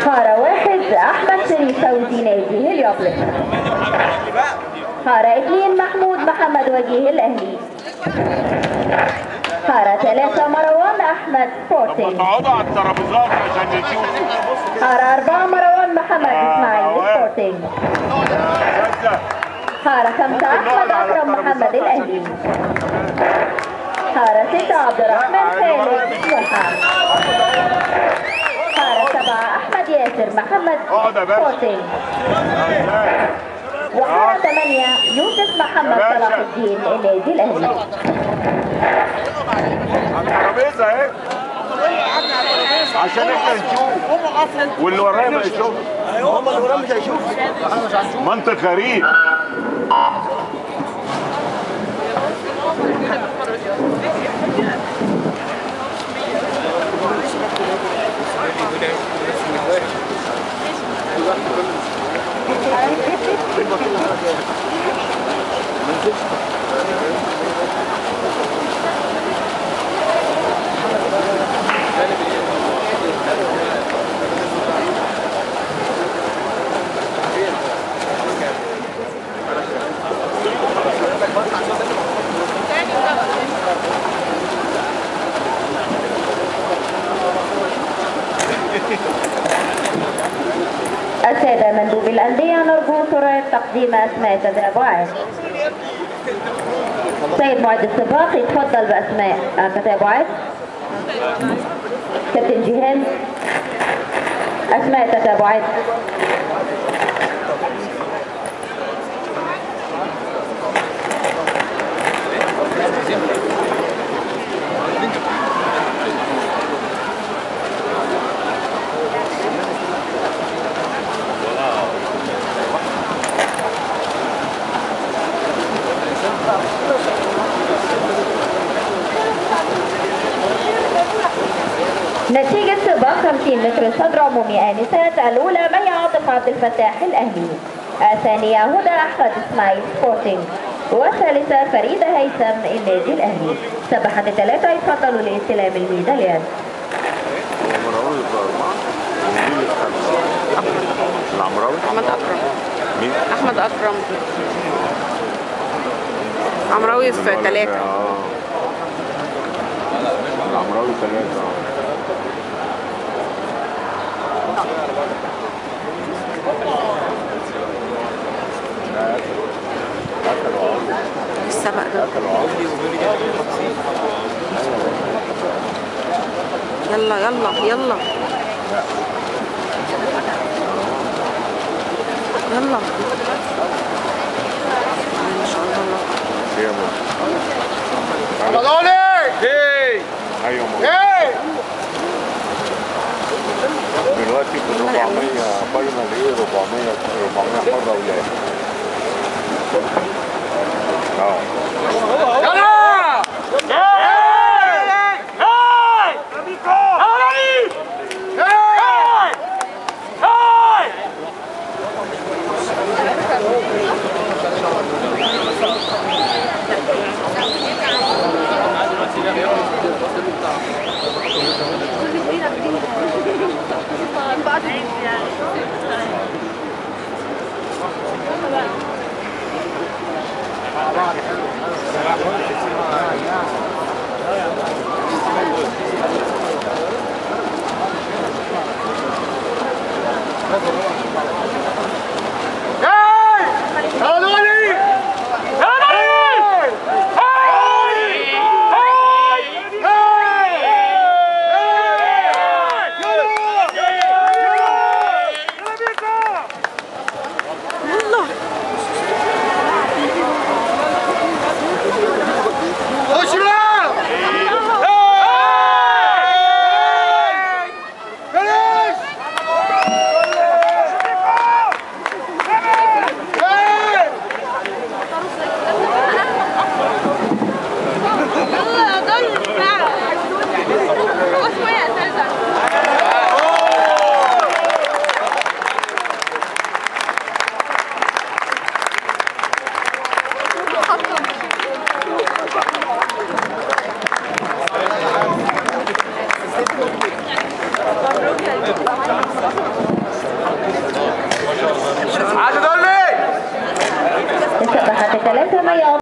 حارة واحد أحمد شريف فوزي نادي هليوبلس حارة اثنين محمود محمد وجيه الأهلي حارة ثلاثة مروان أحمد سبورتنج تقعدوا على الترابيزات عشان نشوفوا حارة أربعة مروان محمد إسماعيل سبورتنج بس حارة خمسة أحمد أكرم محمد الأهلي حارة ستة عبد الرحمن خالد سموحة حارة سبعة أحمد ياسر محمد اقعد يا باشا. سبورتنج وحارة ثمانية يوسف محمد يا باشا. صلاح الدين النادي الأهلي على الترابيزه اهي عشان احنا نشوف واللي ورايا ما يشوف هم اللي وراهم مش هيشوفوا منطق غريب السادة مندوب الأندية نرجو سرعة تقديم أسماء تتابعات سيد معد السباق يتفضل بأسماء التتابعات كابتن جيهان أسماء التتابعات نتيجة سباق 50 متر صدر عمومي آنسات الأولى مي عاطف عبد الفتاح الأهلي الثانية هدى أحمد إسماعيل سبورتنج والثالثة فريدة هيثم النادي الأهلي سبحت الثلاثة يتفضلوا لاستلام الميداليات العمراوي احمد اكرم مين؟ احمد اكرم عمراوي في ثلاثة اه العمراوي ثلاثة اه السبق ده يلا يلا يلا يلا ما شاء الله هي مصر رمضاني ايه ايوه مصر ايه دلوقتي في 400 فاينل ايه 400 400 حرة ولاد اه يلا بعض عايز تقول لي مسابقة ثلاثة مياه